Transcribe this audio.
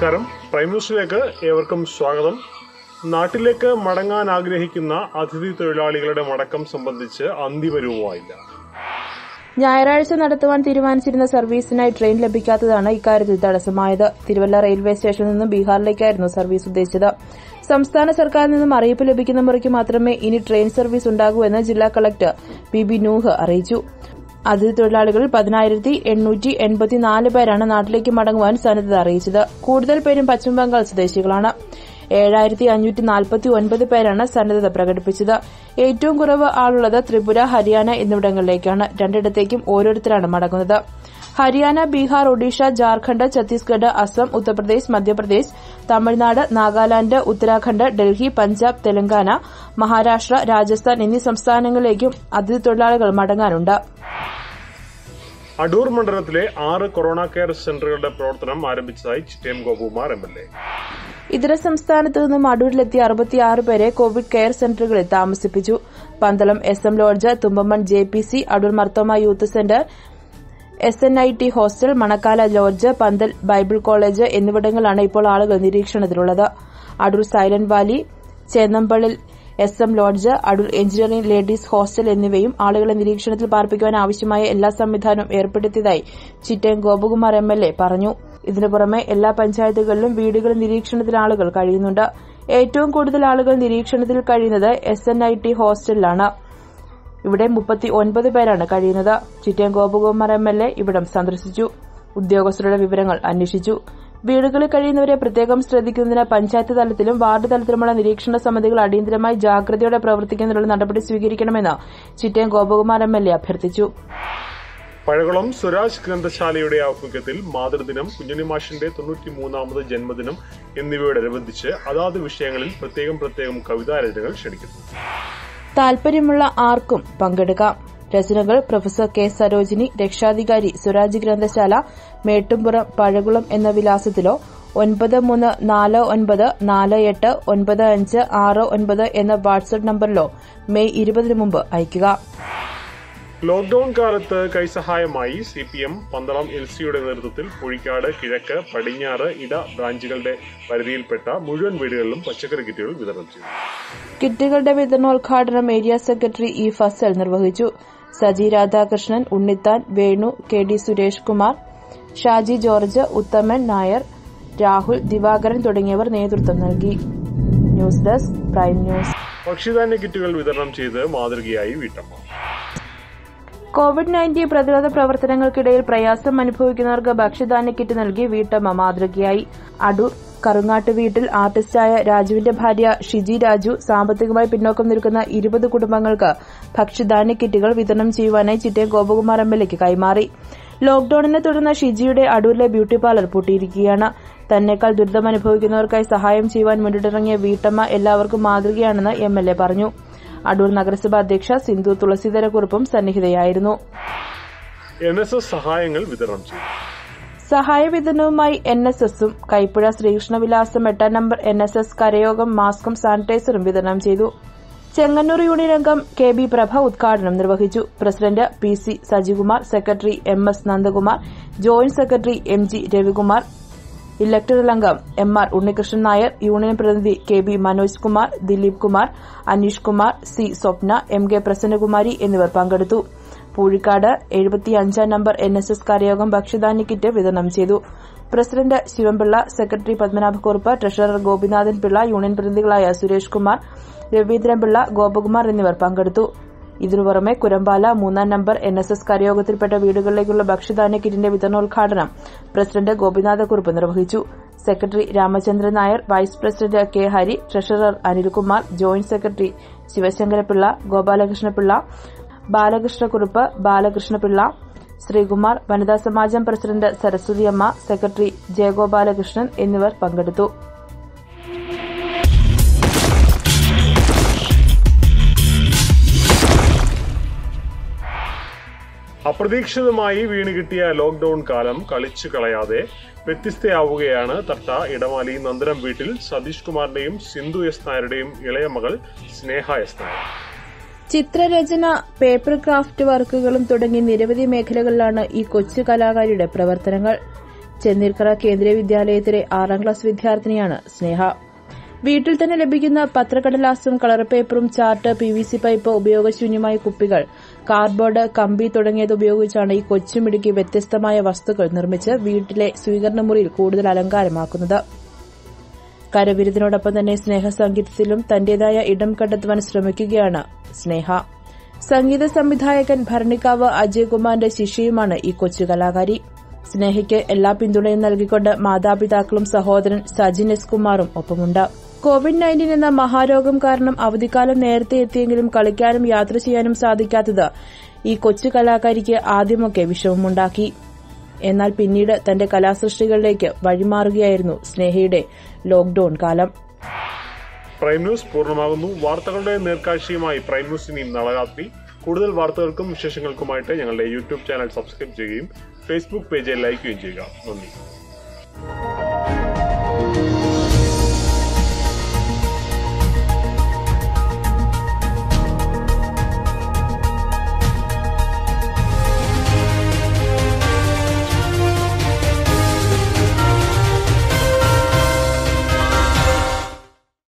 നമസ്കാരം പ്രൈം ന്യൂസിലേക്ക് ഏവർക്കും സ്വാഗതം നാട്ടിലേക്ക് മടങ്ങാൻ ആഗ്രഹിക്കുന്ന അതിഥി തൊഴിലാളികളുടെ മടക്കം സംബന്ധിച്ച് അന്തിമ രൂപമായില്ല ഞായറാഴ്ച നടത്തുവാൻ തീരുമാനിച്ചിരുന്ന സർവീസിനായി ട്രെയിൻ ലഭിക്കാത്തതാണ് ഇക്കാര്യത്തിൽ തടസ്സമായത് തിരുവല്ല റെയിൽവേ സ്റ്റേഷനിൽ നിന്നും ബീഹാറിലേക്കായിരുന്നു സർവീസ് ഉദ്ദേശിച്ചത് സംസ്ഥാന സർക്കാരിൽ നിന്നും അറിയിപ്പ് ലഭിക്കുന്ന മുറയ്ക്ക് മാത്രമേ ഇനി ട്രെയിൻ സർവീസ് ഉണ്ടാകൂ എന്ന് ജില്ലാ കളക്ടർ പി ബി നൂഹ് അറിയിച്ചു അതിഥി തൊഴിലാളികളിൽ പതിനായിരത്തി എണ്ണൂറ്റി എൺപത്തിനാല് പേരാണ് നാട്ടിലേക്ക് മടങ്ങുവാൻ സന്നദ്ധത അറിയിച്ചത് കൂടുതൽ പേരും പശ്ചിമബംഗാൾ സ്വദേശികളാണ് ഏഴായിരത്തി അഞ്ഞൂറ്റി നാൽപ്പത്തി ഒൻപത് പേരാണ് സന്നദ്ധത പ്രകടിപ്പിച്ചത് ഏറ്റവും കുറവ് ആളുള്ളത് ത്രിപുര ഹരിയാന എന്നിവിടങ്ങളിലേക്കാണ് രണ്ടിടത്തേക്കും ഓരോരുത്തരാണ് മടങ്ങുന്നത് ഹരിയാന ബീഹാർ ഒഡീഷ ജാർഖണ്ഡ് ഛത്തീസ്ഗഡ് അസം ഉത്തർപ്രദേശ് മധ്യപ്രദേശ് തമിഴ്നാട് നാഗാലാന്റ് ഉത്തരാഖണ്ഡ് ഡൽഹി പഞ്ചാബ് തെലങ്കാന മഹാരാഷ്ട്ര രാജസ്ഥാൻ എന്നീ സംസ്ഥാനങ്ങളിലേക്കും അതിഥി തൊഴിലാളികൾ മടങ്ങാനുണ്ട് അടൂർ മണ്ഡലത്തിലെ ആറ് കൊറോണ കെയർ സെന്ററുകളുടെ പ്രവർത്തനം ആരംഭിച്ചതായി Chittayam Gopakumar M L A ഇതര സംസ്ഥാനത്തു നിന്നും അടൂരിലെത്തിയ അറുപത്തിയാറ് പേരെ കോവിഡ് കെയർ സെന്ററുകളിൽ താമസിപ്പിച്ചു Pandalam S M lodge Thumpamon J P C Adoor Marthoma youth centre S N I T hostel Manakkala lodge Panthal bible college എന്നിവിടങ്ങളിലാണ് ഇപ്പോൾ ആളുകൾ നിരീക്ഷണത്തിലുള്ളത് Adoor silent valley Chennampallil S M lodge Adoor engineering ladies hostel എന്നിവയും ആളുകളെ നിരീക്ഷണത്തിൽ പാർപ്പിക്കുവാൻ ആവശ്യമായ എല്ലാ സംവിധാനവും ഏർപ്പെടുത്തിയതായി Chittayam Gopakumar M L A പറഞ്ഞു ഇതിനു പുറമെ എല്ലാ പഞ്ചായത്തുകളിലും വീടുകളിൽ നിരീക്ഷണത്തിൽ ആളുകൾ കഴിയുന്നുണ്ട് ഏറ്റവും കൂടുതൽ ആളുകൾ നിരീക്ഷണത്തിൽ കഴിയുന്നത് എസ് എൻ ഐ ടി ഹോസ്റ്റലിലാണ് ഇവിടെ മുപ്പത്തി ഒൻപത് പേരാണ് കഴിയുന്നത് Chittayam Gopakumar M L A ഇവിടം സന്ദർശിച്ചു ഉദ്യോഗസ്ഥരുടെ വിവരങ്ങൾ അന്വേഷിച്ചു വീടുകളിൽ കഴിയുന്നവരെ പ്രത്യേകം ശ്രദ്ധിക്കുന്നതിന് പഞ്ചായത്ത് തലത്തിലും വാർഡ് തലത്തിലുമുള്ള നിരീക്ഷണ സമിതികൾ അടിയന്തരമായി ജാഗ്രതയോടെ പ്രവർത്തിക്കുന്നതിനുള്ള നടപടി സ്വീകരിക്കണമെന്ന് Chittayam Gopakumar M L A അഭ്യർത്ഥിച്ചു പഴകുളം സ്വരാജ് ഗ്രന്ഥശാലയുടെ ആഭിമുഖ്യത്തിൽ മാതൃദിനം കുഞ്ഞുണിമാഷിന്റെ തൊണ്ണൂറ്റിമൂന്നാമത് ജന്മദിനം എന്നിവയോടനുബന്ധിച്ച് അതാത് വിഷയങ്ങളിൽ പ്രത്യേകം പ്രത്യേകം കവിതാരചനകൾ ക്ഷണിക്കുന്നു താൽപര്യമുള്ള ആർക്കും പങ്കെടുക്കാം രചനകൾ പ്രൊഫസർ കെ സരോജിനി രക്ഷാധികാരി സ്വരാജ് ഗ്രന്ഥശാല മേട്ടുംപുറം പഴകുളം എന്ന വിലാസത്തിലോ ഒൻപത് മൂന്ന് നാല് ഒൻപത് നാല് എട്ട് ഒൻപത് അഞ്ച് ആറ് ഒൻപത് എന്ന വാട്സ്ആപ്പ് നമ്പറിലോ മെയ് ഇരുപതിനു മുമ്പ് അയയ്ക്കുക ലോക്ഡൌൺ കാലത്ത് കൈസഹായമായി C P M Pandalam L സിയുടെ നേതൃത്വത്തിൽ പുഴിക്കാട് കിഴക്ക് പടിഞ്ഞാറ് ഇട ബ്രാഞ്ചുകളുടെ പരിധിയിൽപ്പെട്ട മുഴുവൻ വീടുകളിലും പച്ചക്കറി കിറ്റുകൾ വിതരണം ചെയ്തു കിറ്റുകളുടെ വിതരണോദ്ഘാടനം ഏരിയ സെക്രട്ടറി ഇ ഫസൽ നിർവഹിച്ചു Saji Radhakrishnan Unnithan Venu K D Suresh Kumar Shaji George Uthaman Nair Rahul Divakaran തുടങ്ങിയവർ നേതൃത്വം നൽകി ന്യൂസ് ഡെസ്ക് പ്രൈം ന്യൂസ് ഭക്ഷ്യധാന്യ കിറ്റുകൾ വിതരണം ചെയ്ത് മാതൃകയായി വീട്ടമ്മ കോവിഡ് നയൻറ്റീൻ പ്രതിരോധ പ്രവർത്തനങ്ങൾക്കിടയിൽ പ്രയാസം അനുഭവിക്കുന്നവർക്ക് ഭക്ഷ്യധാന്യ കിറ്റ് നൽകി വീട്ടമ്മ മാതൃകയായി അടൂർ കറുങ്ങാട്ട് വീട്ടിൽ ആർട്ടിസ്റ്റായ രാജുവിന്റെ ഭാര്യ ഷിജി രാജു സാമ്പത്തികമായി പിന്നോക്കം നിൽക്കുന്ന ഇരുപത് കുടുംബങ്ങൾക്ക് ഭക്ഷ്യധാന്യ കിറ്റുകൾ വിതരണം ചെയ്യുവാനായി ചിറ്റയം ഗോപകുമാർ എം എൽ എക്ക് കൈമാറി ലോക്ഡൌണിനെ തുടർന്ന് ഷിജിയുടെ അടൂരിലെ ബ്യൂട്ടി പാർലർ പൂട്ടിയിരിക്കുകയാണ് തന്നെക്കാൾ ദുരിതം അനുഭവിക്കുന്നവർക്കായി സഹായം ചെയ്യുവാൻ മുന്നിട്ടിറങ്ങിയ വീട്ടമ്മ എല്ലാവർക്കും മാതൃകയാണെന്ന് എം എൽ എ പറഞ്ഞു അടൂർ നഗരസഭാ അധ്യക്ഷ സിന്ധു തുളസീധരക്കുറുപ്പും സന്നിഹിതയായിരുന്നു എൻ എസ് എസ് സഹായങ്ങൾ വിതരണം ചെയ്തു സഹായ വിതരണവുമായി എൻ എസ് എസും കൈപ്പുഴ ശ്രീകൃഷ്ണവിലാസം എട്ടാം നമ്പർ എൻ എസ് എസ് കരയോഗം മാസ്കും സാനിറ്റൈസറും വിതരണം ചെയ്തു ചെങ്ങന്നൂർ യൂണിയൻ അംഗം കെ ബി പ്രഭ ഉദ്ഘാടനം നിർവഹിച്ചു president P C Sajikumar secretary M S Nandakumar joint secretary M G Ravikumar electoral അംഗം M R Unnikrishnan Nair union പ്രതിനിധി K B Manoj Kumar Dileep Kumar Aneesh Kumar C Swapna M K Prasannakumari എന്നിവർ പങ്കെടുത്തു പൂഴിക്കാട് എഴുപത്തിയഞ്ചാം നമ്പർ എൻ എസ് എസ് കരയോഗം ഭക്ഷ്യധാന്യ കിറ്റ് വിതരണം ചെയ്തു president Sivan Pillai secretary Padmanabhakurup treasurer Gopinathan Pillai union പ്രതിനിധികളായ സുരേഷ് കുമാർ രവീന്ദ്രൻപിള്ള ഗോപകുമാർ എന്നിവർ പങ്കെടുത്തു ഇതിനു പുറമെ കുരമ്പാല മൂന്നാം നമ്പർ എൻ എസ് എസ് കരയോഗത്തിൽപ്പെട്ട വീടുകളിലേക്കുള്ള ഭക്ഷ്യധാന്യ കിറ്റിന്റെ വിതരണോദ്ഘാടനം പ്രസിഡന്റ് ഗോപിനാഥക്കുറുപ്പ് നിർവഹിച്ചു secretary Ramachandran Nair vice president K Hari treasurer Anilkumar joint secretary Sivasankarapillai Gopalakrishnapillai Balakrishnakurup Balakrishnapillai Sreekumar വനിതാ സമാജം പ്രസിഡന്റ് സരസ്വതിയമ്മ സെക്രട്ടറി ജയഗോപാലകൃഷ്ണൻ എന്നിവർ പങ്കെടുത്തു അപ്രതീക്ഷിതമായി വീണ് കിട്ടിയ ലോക്ഡൌൺ കാലം കളിച്ചു കളയാതെ വ്യത്യസ്തയാവുകയാണ് തട്ട ഇടമാലി നന്ദനം വീട്ടിൽ സതീഷ് കുമാറിന്റെയും സിന്ധു എസ് നായരുടെയും ഇളയ മകൾ സ്നേഹ എസ് നായർ ചിത്രരചന പേപ്പർ ക്രാഫ്റ്റ് വർക്കുകളും തുടങ്ങി നിരവധി മേഖലകളിലാണ് ഈ കൊച്ചു കലാകാരിയുടെ പ്രവർത്തനങ്ങൾ ചെന്നീർക്കര കേന്ദ്രീയ വിദ്യാലയത്തിലെ ആറാം ക്ലാസ് വിദ്യാർത്ഥിനിയാണ് സ്നേഹ വീട്ടിൽ തന്നെ ലഭിക്കുന്ന പത്രക്കടലാസും കളർ പേപ്പറും chart P V C pipe ഉപയോഗശൂന്യമായ കുപ്പികൾ കാർഡ്ബോർഡ് കമ്പി തുടങ്ങിയത് ഉപയോഗിച്ചാണ് ഈ കൊച്ചുമിടുക്കി വ്യത്യസ്തമായ വസ്തുക്കൾ നിർമ്മിച്ച് വീട്ടിലെ സ്വീകരണമുറിയിൽ കൂടുതൽ അലങ്കാരമാക്കുന്നത് കരവിരുതിനോടൊപ്പം തന്നെ സ്നേഹസംഗീതത്തിലും തന്റേതായ ഇടം കണ്ടെത്തുവാൻ ശ്രമിക്കുകയാണ് സ്നേഹ സംഗീത സംവിധായകൻ ഭരണിക്കാവ് അജയ്കുമാറിന്റെ ശിഷ്യയുമാണ് ഈ കൊച്ചു കലാകാരി സ്നേഹയ്ക്ക് എല്ലാ പിന്തുണയും നൽകിക്കൊണ്ട് മാതാപിതാക്കളും സഹോദരൻ സജിൻ എസ് കുമാറും ഒപ്പമുണ്ട് കോവിഡ് നയൻറ്റീൻ എന്ന മഹാരോഗം കാരണം അവധിക്കാലം നേരത്തെ എത്തിയെങ്കിലും കളിക്കാനും യാത്ര ചെയ്യാനും സാധിക്കാത്തത് ഈ കൊച്ചു കലാകാരിക്ക് ആദ്യമൊക്കെ വിഷമമുണ്ടാക്കി എന്നാൽ പിന്നീട് തന്റെ കലാസൃഷ്ടികളിലേക്ക് വഴിമാറുകയായിരുന്നു സ്നേഹയുടെ ലോക്ഡൌൺ കാലം പ്രൈം ന്യൂസ് പൂർണ്ണമാകുന്നു വാർത്തകളുടെ നേർക്കാഴ്ചയുമായി പ്രൈം ന്യൂസ് ഇനിയും നാളെ രാത്രി കൂടുതൽ വാർത്തകൾക്കും വിശേഷങ്ങൾക്കുമായിട്ട് ഞങ്ങളുടെ യൂട്യൂബ് ചാനൽ സബ്സ്ക്രൈബ് ചെയ്യുകയും ഫേസ്ബുക്ക് പേജ് ലൈക്ക് ചെയ്യുകയും ചെയ്യുക നന്ദി